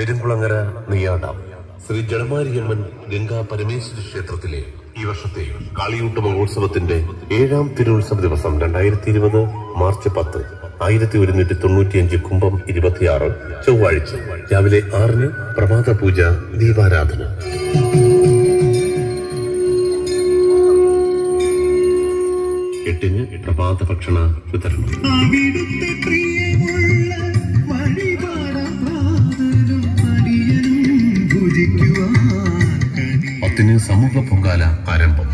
പെരുങ്കുളങ്ങര നെയ്യാടാം ശ്രീ ജഡമാരിയമ്മൻ ഗംഗാ പരമേശ്വരി ക്ഷേത്രത്തിലെ ഈ വർഷത്തെ കാളിയൂട്ട് മഹോത്സവത്തിന്റെ ഏഴാം തിരുവുത്സവ ദിവസം രണ്ടായിരത്തി ഇരുപത് മാർച്ച് പത്ത് ആയിരത്തി ഒരുന്നൂറ്റി തൊണ്ണൂറ്റിയഞ്ച് കുംഭം ഇരുപത്തിയാറ് ചൊവ്വാഴ്ച രാവിലെ ആറിന് പ്രഭാത പൂജ ദീപാരാധന എട്ടിന് പ്രഭാത ഭക്ഷണ വിതരണം അവിടുത്തെ പ്രിയമുള്ള വഴിപാടാനും അടിയനും ഭുജിക്കുവാൻ കനി പത്തിന് സമൂഹ പൊങ്കാല ആരംഭം